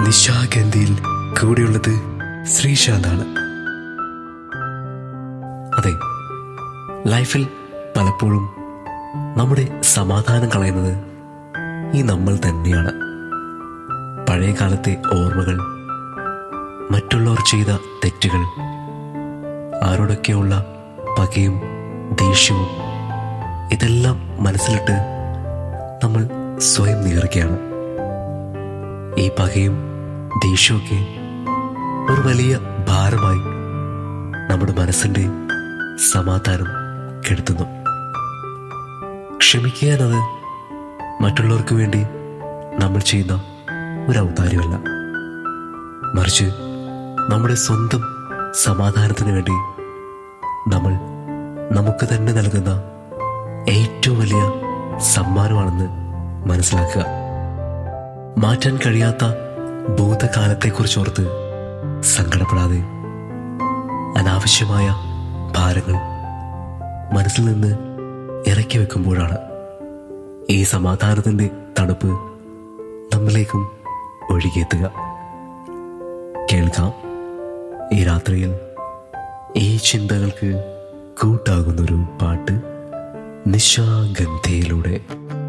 നിശാഗന്ധിയിൽ കൂടെയുള്ളത് ശ്രീശാന്താണ് അതെ ലൈഫിൽ പലപ്പോഴും നമ്മുടെ സമാധാനം കളയുന്നത് ഈ നമ്മൾ തന്നെയാണ് പഴയ കാലത്തെ ഓർമ്മകൾ മറ്റുള്ളവർ ചെയ്ത തെറ്റുകൾ ആരോടൊക്കെയുള്ള പകയും ദേഷ്യവും ഇതെല്ലാം മനസ്സിലിട്ട് നമ്മൾ സ്വയം നീറുകയാണ് ഈ പകയും ദേഷ്യമൊക്കെ ഒരു വലിയ ഭാരമായി നമ്മുടെ മനസ്സിൻ്റെ സമാധാനം കെടുത്തുന്നു ക്ഷമിക്കുക എന്നത് മറ്റുള്ളവർക്ക് വേണ്ടി നമ്മൾ ചെയ്യുന്ന ഒരു ഔദാര്യമല്ല മറിച്ച് നമ്മുടെ സ്വന്തം സമാധാനത്തിന് വേണ്ടി നമ്മൾ നമുക്ക് തന്നെ നൽകുന്ന ഏറ്റവും വലിയ സമ്മാനമാണെന്ന് മനസ്സിലാക്കുക മാറ്റാൻ കഴിയാത്ത ഭൂതകാലത്തെക്കുറിച്ചോർത്ത് സങ്കടപ്പെടാതെ അനാവശ്യമായ ഭാരങ്ങൾ മനസ്സിൽ നിന്ന് ഇറക്കി വെക്കുമ്പോഴാണ് ഈ സമാധാനത്തിൻ്റെ തണുപ്പ് നമ്മിലേക്കും ഒഴുകിയെത്തുക കേൾക്കാം ഈ രാത്രിയിൽ ഈ ചിന്തകൾക്ക് കൂട്ടാകുന്നൊരു പാട്ട് നിശാഗന്ധിയിലൂടെ